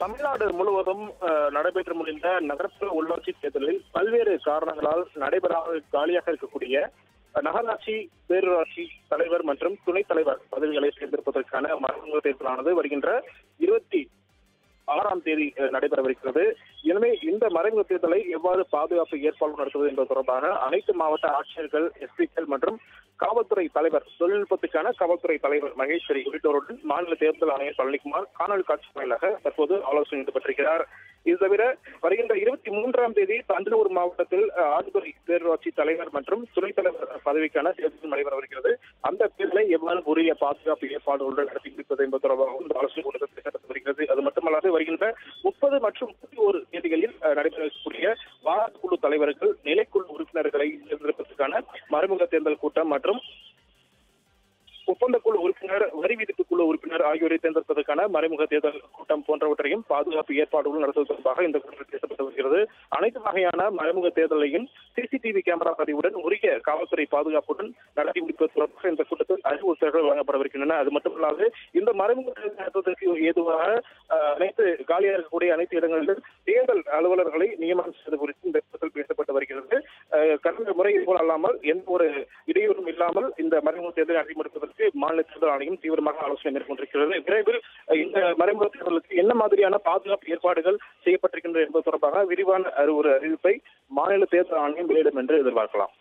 தமிழ்நாடு முழுவதும் அஹ், நடைபெற்று முடிந்த நகர்ப்புற உள்ளாட்சி தேர்தலில் பல்வேறு காரணங்களால் நடைபெறாமல் காலியாக இருக்கக்கூடிய அஹ், நகராட்சி பேரூராட்சி தலைவர் மற்றும் துணைத் தலைவர் பதவிகளை தேர்ந்தெடுப்பதற்கான மறைமுக தேர்தலானது வருகின்ற இருபத்தி ஆறாம் தேதி அஹ், நடைபெறவிருக்கிறது எனவே இந்த மறைமுக தேர்தலை எவ்வாறு பாதுகாப்பு ஏற்பாடு நடத்துவது என்பது தொடர்பாக அனைத்து மாவட்ட ஆட்சியர்கள் எஸ்பிக்கள் மற்றும் காவல்துறை தலைவர் தொழில்நுட்பத்துக்கான காவல்துறை தலைவர் மகேஸ்வரி உள்ளிட்டோருடன் மாநில தேர்தல் ஆணையர் பழனிக்குமார் காணொலி காட்சி வாயிலாக தற்போது ஆலோசனை ஈடுபட்டிருக்கிறார் இது தவிர வருகின்ற இருபத்தி மூன்றாம் தேதி தஞ்சாவூர் மாவட்டத்தில் அஹ், ஆடுதுறை பேரூராட்சி தலைவர் மற்றும் துணைத் தலைவர் பதவிக்கான தேர்தல் நடைபெறவிருக்கிறது அந்த தேர்தலை எவ்வாறு உரிய பாதுகாப்பு ஏற்பாடுகளுடன் நடத்தி முடிப்பது என்பது தொடர்பாகவும் இந்த ஆலோசனை கூட்டத்தில் பேசப்பட்டு வருகிறது அது மட்டுமல்லாது வருகின்ற முப்பது மற்றும் முப்பத்தி ஒரு தேதிகளில் அஹ், நடைபெறக்கூடிய வாரக்குழு தலைவர்கள் நிலைக்குழு உறுப்பினர்களை தேர்ந்தெடுப்பதற்கான மறைமுக தேர்தல் கூட்டம் மற்றும் ஒப்பந்த குழு உறுப்பினர் வரி விதிப்பு குழு உறுப்பினர் ஆகியோரை தேர்ந்தெடுப்பதற்கான மறைமுக தேர்தல் கூட்டம் போன்றவற்றையும் பாதுகாப்பு ஏற்பாடுகள் நடத்துவது தொடர்பாக இந்த கூட்டத்தில் பேசப்பட்டு வருகிறது அனைத்து வகையான மறைமுக தேர்தலையும் சிசிடிவி கேமரா பதிவுடன் உரிய காவல்துறை பாதுகாப்புடன் நடத்தி முடிப்பது தொடர்பாக இந்த கூட்டத்தில் அறிவுறுத்தல்கள் வழங்கப்படவிருக்கின்றன அது மட்டுமல்லாது இந்த மறைமுக தேர்தல் நடத்துவதற்கு ஏதுவாக அஹ், அனைத்து காலியாக இருக்கக்கூடிய அனைத்து இடங்களிலும் தேர்தல் அலுவலர்களை நியமனம் செய்வது குறித்து இந்த கூட்டத்தில் பேசப்பட்டு வருகிறது அஹ், கடந்த முறை போல் அல்லாமல் எந்த ஒரு இடையூறும் இல்லாமல் இந்த மறைமுக தேர்தலை நடத்தி முடிப்பதற்கு மாநில தேர்தல் ஆணையம் தீவிரமாக ஆலோசனை மேற்கொண்டிருக்கிறது விரைவில் அஹ், இந்த மறைமுக தேர்தலுக்கு என்ன மாதிரியான பாதுகாப்பு ஏற்பாடுகள் செய்யப்பட்டிருக்கின்றன என்பது தொடர்பாக விரிவான அறி- ஒரு அறிவிப்பை மாநில தேர்தல் ஆணையம் வெளியிடும் என்று எதிர்பார்க்கலாம்